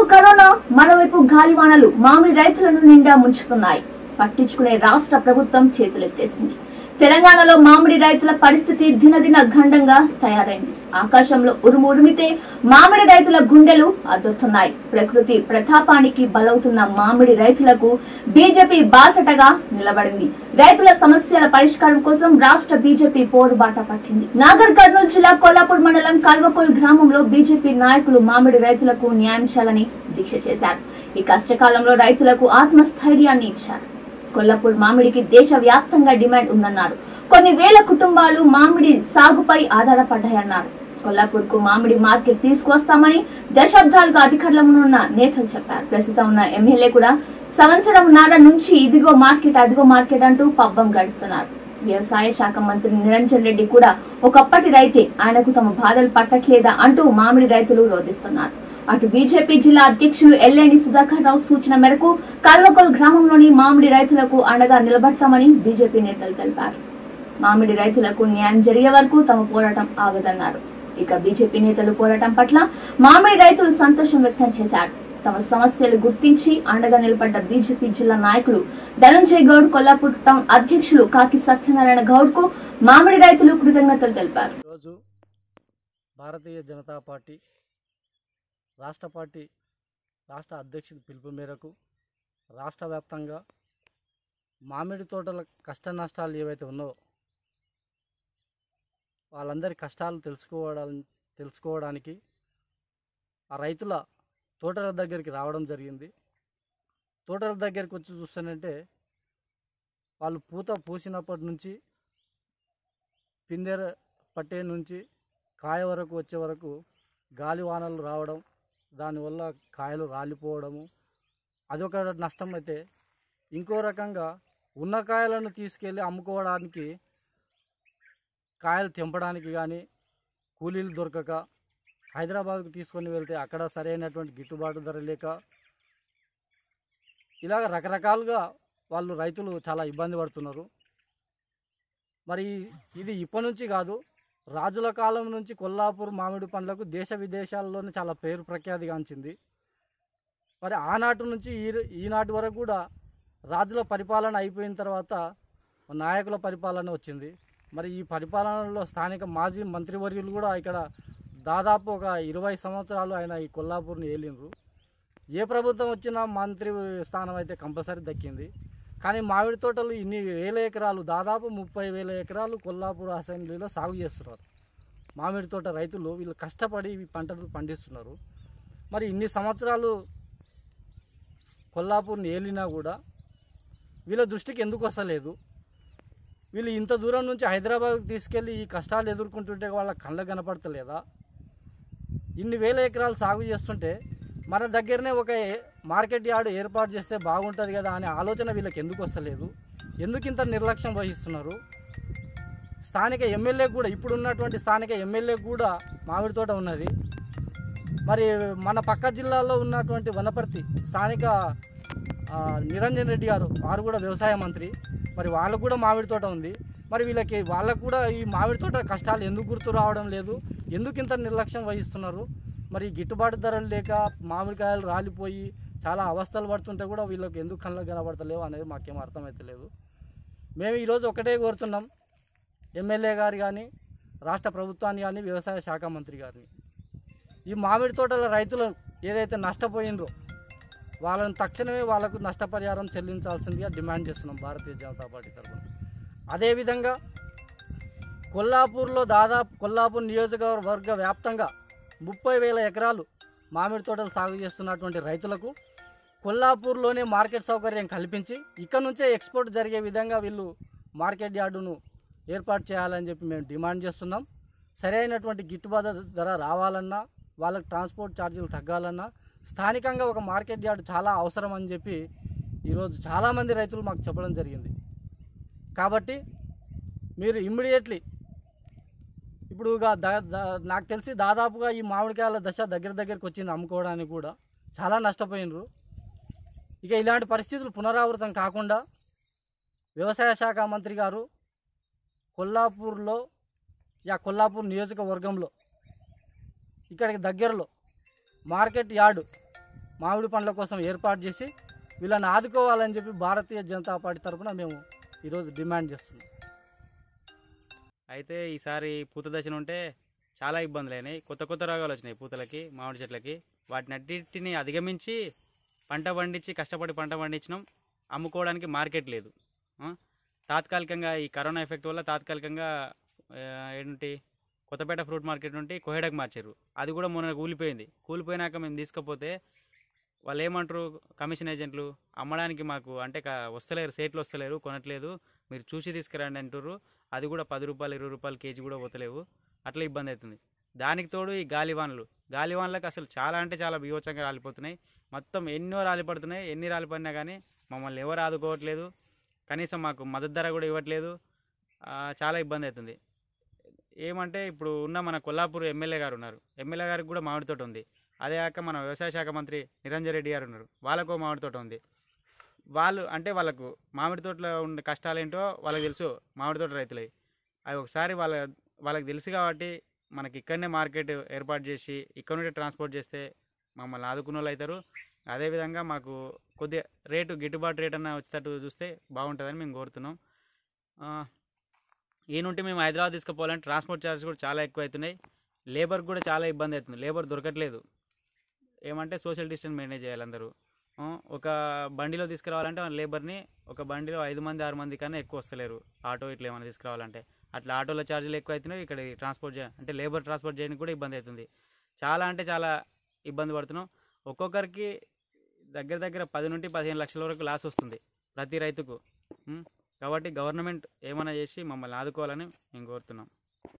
Corona మరోవైపు గాలివానలు మామిడి రైతులను నిండా ముంచుతున్నాయి పట్టించుకునే రాష్ట్ర ప్రభుత్వం చేతులెత్తేసింది తెలంగాణలో మామిడి రైతుల పరిస్థితి దినదిన గండంగా తయారైంది ఆకాశంలో ఉరుము ఉరిమితే మామిడి రైతుల గుండెలు అదురుతున్నాయి ప్రకృతి ప్రతాపానికి బలవుతున్న మామిడి రైతులకు బీజేపీ బాసటగా నిలబడింది రైతుల సమస్యల పరిష్కారం కోసం రాష్ట్ర బీజేపీ పోరుబాట పట్టింది నాగర్ కర్నూలు జిల్లా కొల్లాపూర్ మండలం కల్వకోల్ గ్రామంలో బీజేపీ నాయకులు మామిడి రైతులకు న్యాయం చేయాలని దీక్ష చేశారు ఈ కష్టకాలంలో రైతులకు ఆత్మస్థైర్యాన్ని ఇచ్చారు కొల్లాపూర్ మామిడికి దేశ వ్యాప్తంగా డిమాండ్ ఉందన్నారు కొన్ని వేల కుటుంబాలు మామిడి సాగుపై ఆధారపడ్డాయన్నారు కొల్లాపూర్ కు మామిడి మార్కెట్ తీసుకువస్తామని దశాబ్దాలుగా అధికారంలో ఉన్న నేతలు చెప్పారు ప్రస్తుతం ఉన్న ఎమ్మెల్యే కూడా సంవత్సరంన్నర నుంచి ఇదిగో మార్కెట్ అదిగో మార్కెట్ అంటూ పబ్బం గడుపుతున్నారు వ్యవసాయ శాఖ మంత్రి నిరంజన్ రెడ్డి కూడా ఒకప్పటి రైతే ఆయనకు తమ బాధలు పట్టట్లేదా అంటూ మామిడి రైతులు రోధిస్తున్నారు అటు బీజేపీ జిల్లా అధ్యక్షులు ఎల్లేని సుధాకర్ రావు సూచన మేరకు కల్వకోల్ గ్రామంలోని మామిడి రైతులకు అండగా నిలబడతామని బీజేపీ నేతలు తెలిపారు మామిడి రైతులకు న్యాయం జరిగే వరకు తమ పోరాటం ఆగదన్నారు ఇక బీజేపీ నేతలు పోరాటం పట్ల మామిడి రైతులు సంతోషం వ్యక్తం చేశారు తమ సమస్యలు గుర్తించి అండగా నిలబడ్డ బీజేపీ జిల్లా నాయకులు ధనంజయ్ గౌడ్ కొల్లాపూర్ టౌన్ అధ్యక్షులు కాకి సత్యనారాయణ గౌడ్ కు మామిడి రైతులు కృతజ్ఞతలు తెలిపారు ఈరోజు భారతీయ జనతా పార్టీ రాష్ట్ర పార్టీ రాష్ట్ర అధ్యక్షుడి పిలుపు మేరకు రాష్ట్ర వ్యాప్తంగా మామిడి తోటల కష్ట నష్టాలు ఏవైతే ఉన్నావో వాళ్ళందరి కష్టాలు తెలుసుకోవడానికి తెలుసుకోవడానికి ఆ రైతుల తోటల దగ్గరికి రావడం జరిగింది తోటల దగ్గరికి వచ్చి చూస్తానంటే వాళ్ళు పూత పూసినప్పటి నుంచి పిందెర పట్టే నుంచి కాయ వరకు వచ్చే వరకు గాలి వానలు రావడం దానివల్ల కాయలు రాలిపోవడము అదొక నష్టం అయితే ఇంకో రకంగా ఉన్న కాయలను తీసుకెళ్ళి అమ్ముకోవడానికి కాయలు తెంపడానికి కానీ కూలీలు దొరకక హైదరాబాద్కు తీసుకొని వెళ్తే అక్కడ సరైనటువంటి గిట్టుబాటు ధర లేక ఇలాగ రకరకాలుగా వాళ్ళు రైతులు చాలా ఇబ్బంది పడుతున్నారు మరి ఇది ఇప్పటి నుంచి కాదు రాజుల కాలం నుంచి కొల్లాపూర్ మామిడి పండ్లకు దేశ విదేశాల్లోనే చాలా పేరు ప్రఖ్యాతిగాంచింది మరి ఆనాటి నుంచి ఈ ఈనాటి వరకు కూడా రాజుల పరిపాలన అయిపోయిన తర్వాత నాయకుల పరిపాలన వచ్చింది మరి ఈ పరిపాలనలో స్థానిక మాజీ మంత్రివర్యులు కూడా ఇక్కడ దాదాపు ఒక ఇరవై సంవత్సరాలు ఆయన ఈ కొల్లాపూర్ని ఏలిండ్రు ఏ ప్రభుత్వం వచ్చినా మంత్రి స్థానం అయితే కంపల్సరీ దక్కింది కానీ మామిడి తోటలు ఇన్ని వేల ఎకరాలు దాదాపు ముప్పై వేల ఎకరాలు కొల్లాపూర్ అసెంబ్లీలో సాగు చేస్తున్నారు మామిడి తోట రైతులు వీళ్ళు కష్టపడి ఈ పంటలు పండిస్తున్నారు మరి ఇన్ని సంవత్సరాలు కొల్లాపూర్ని ఏలినా కూడా వీళ్ళ దృష్టికి ఎందుకు వస్తలేదు వీళ్ళు ఇంత దూరం నుంచి హైదరాబాద్కి తీసుకెళ్ళి ఈ కష్టాలు ఎదుర్కొంటుంటే వాళ్ళ కళ్ళకు కనపడతలేదా ఇన్ని వేల ఎకరాలు సాగు చేస్తుంటే మన దగ్గరనే ఒక ఏ- మార్కెట్ యార్డ్ ఏర్పాటు చేస్తే బాగుంటుంది కదా అనే ఆలోచన వీళ్ళకి ఎందుకు వస్తలేదు ఎందుకు ఇంత నిర్లక్ష్యం వహిస్తున్నారు స్థానిక ఎమ్మెల్యే కూడా ఇప్పుడు ఉన్నటువంటి స్థానిక ఎమ్మెల్యే కూడా మామిడి తోట ఉన్నది మరి మన పక్క జిల్లాలో ఉన్నటువంటి వనపర్తి స్థానిక ఆ, నిరంజన్ రెడ్డి గారు వారు కూడా వ్యవసాయ మంత్రి మరి వాళ్ళకు కూడా మామిడి తోట ఉంది మరి వీళ్ళకి వాళ్ళకు కూడా ఈ మామిడి తోట కష్టాలు ఎందుకు గుర్తు రావడం లేదు ఎందుకు ఇంత నిర్లక్ష్యం వహిస్తున్నారు మరి గిట్టుబాటు ధరలు లేక మామిడికాయలు రాలిపోయి చాలా అవస్థలు పడుతుంటే కూడా వీళ్ళకి ఎందుకు కళ్ళకు కనబడతలేవు అనేది మాకేం అర్థమవుతలేదు మేము ఈరోజు ఒకటే కోరుతున్నాం ఎమ్మెల్యే గారు కానీ రాష్ట్ర ప్రభుత్వాన్ని కానీ వ్యవసాయ శాఖ మంత్రి గారిని ఈ మామిడి తోటల రైతులు ఏదైతే నష్టపోయిండ్రో వాళ్ళని తక్షణమే వాళ్ళకు నష్టపరిహారం చెల్లించాల్సిందిగా డిమాండ్ చేస్తున్నాం భారతీయ జనతా పార్టీ తరఫున అదేవిధంగా కొల్లాపూర్లో దాదాపు కొల్లాపూర్ నియోజకవర్గ వ్యాప్తంగా ముప్పై వేల ఎకరాలు మామిడి తోటలు సాగు చేస్తున్నటువంటి రైతులకు కొల్లాపూర్లోనే మార్కెట్ సౌకర్యం కల్పించి ఇక్కడ నుంచే ఎక్స్పోర్ట్ జరిగే విధంగా వీళ్ళు మార్కెట్ యార్డును ఏర్పాటు చేయాలని చెప్పి మేము డిమాండ్ చేస్తున్నాం సరైనటువంటి గిట్టుబాటు ధర రావాలన్నా వాళ్ళకి ట్రాన్స్పోర్ట్ ఛార్జీలు తగ్గాలన్నా స్థానికంగా ఒక మార్కెట్ యార్డ్ చాలా అవసరం అని చెప్పి ఈరోజు చాలామంది రైతులు మాకు చెప్పడం జరిగింది కాబట్టి మీరు ఇమ్మీడియట్లీ ఇప్పుడు ఇక దా- దా- నాకు తెలిసి దాదాపుగా ఈ మామిడికాయల దశ దగ్గర దగ్గరికి వచ్చింది అమ్ముకోవడానికి కూడా చాలా నష్టపోయినరు ఇక ఇలాంటి పరిస్థితులు పునరావృతం కాకుండా వ్యవసాయ శాఖ మంత్రి గారు కొల్లాపూర్లో యా కొల్లాపూర్ నియోజకవర్గంలో ఇక్కడికి దగ్గరలో మార్కెట్ యార్డు మామిడి పండ్ల కోసం ఏర్పాటు చేసి వీళ్ళని ఆదుకోవాలని చెప్పి భారతీయ జనతా పార్టీ తరఫున మేము ఈరోజు డిమాండ్ చేస్తున్నాం అయితే ఈసారి పూత దశను ఉంటే చాలా ఇబ్బందులు అయినాయి కొత్త కొత్త రోగాలు వచ్చినాయి పూతలకి మామిడి చెట్లకి వాటిని అన్నిటిని అధిగమించి పంట పండించి కష్టపడి పంట పండించినాం అమ్ముకోవడానికి మార్కెట్ లేదు ఆ? తాత్కాలికంగా ఈ కరోనా ఎఫెక్ట్ వల్ల తాత్కాలికంగా ఆ, ఏంటి కొత్తపేట ఫ్రూట్ మార్కెట్ నుండి కోహెడకు మార్చారు అది కూడా మొన్న కూలిపోయింది కూలిపోయినాక మేము తీసుకపోతే వాళ్ళు ఏమంటారు కమిషన్ ఏజెంట్లు అమ్మడానికి మాకు అంటే క- వస్తలేరు సేట్లు వస్తలేరు కొనట్లేదు మీరు చూసి తీసుకురండి అంటారు అది కూడా పది రూపాయలు ఇరవై రూపాయలు కేజీ కూడా పోతలేవు అట్లా ఇబ్బంది అవుతుంది దానికి తోడు ఈ గాలివానలు గాలివానలకు అసలు చాలా అంటే చాలా బీభత్సంగా రాలిపోతున్నాయి మొత్తం ఎన్నో రాలిపడుతున్నాయి ఎన్ని రాలిపడినా కానీ మమ్మల్ని ఎవరు ఆదుకోవట్లేదు కనీసం మాకు మద్దతు ధర కూడా ఇవ్వట్లేదు ఆ, చాలా ఇబ్బంది అవుతుంది ఏమంటే ఇప్పుడు ఉన్న మన కొల్లాపూర్ ఎమ్మెల్యే గారు ఉన్నారు ఎమ్మెల్యే గారికి కూడా మామిడి తోట ఉంది అదే కాక మన వ్యవసాయ శాఖ మంత్రి నిరంజన్ రెడ్డి గారు ఉన్నారు వాళ్ళకు మామిడి తోట ఉంది వాళ్ళు అంటే వాళ్ళకు మామిడి తోటలో ఉండే కష్టాలేంటో వాళ్ళకి తెలుసు మామిడి తోట రైతులవి అవి ఒకసారి వాళ్ళ వాళ్ళకి తెలుసు కాబట్టి మనకి ఇక్కడనే మార్కెట్ ఏర్పాటు చేసి ఇక్కడ నుండి ట్రాన్స్పోర్ట్ చేస్తే మమ్మల్ని ఆదుకున్న వాళ్ళు అవుతారు అదేవిధంగా మాకు కొద్దిగా రేటు గిట్టుబాటు రేట్ అన్న వచ్చేటట్టు చూస్తే బాగుంటుందని మేము కోరుతున్నాం ఆ, ఈ నుండి మేము హైదరాబాద్ తీసుకుపోవాలంటే ట్రాన్స్పోర్ట్ ఛార్జెస్ కూడా చాలా ఎక్కువ అవుతున్నాయి లేబర్ కూడా చాలా ఇబ్బంది అవుతుంది లేబర్ దొరకట్లేదు ఏమంటే సోషల్ డిస్టెన్స్ మెయింటైన్ చేయాలి అందరూ ఆ, ఒక బండిలో తీసుకురావాలంటే మన లేబర్ని ఒక బండిలో ఐదు మంది ఆరు మంది కన్నా ఎక్కువ వస్తలేరు ఆటో ఇట్లా ఏమైనా తీసుకురావాలంటే అట్లా ఆటోల ఛార్జీలు ఎక్కువ అవుతున్నాయి ఇక్కడ ట్రాన్స్పోర్ట్ చే అంటే లేబర్ ట్రాన్స్పోర్ట్ చేయడానికి కూడా ఇబ్బంది అవుతుంది చాలా అంటే చాలా ఇబ్బంది పడుతున్నాం ఒక్కొక్కరికి దగ్గర దగ్గర పది నుండి పదిహేను లక్షల వరకు లాస్ వస్తుంది ప్రతి రైతుకు ఉం? కాబట్టి గవర్నమెంట్ ఏమైనా చేసి మమ్మల్ని ఆదుకోవాలని మేము కోరుతున్నాం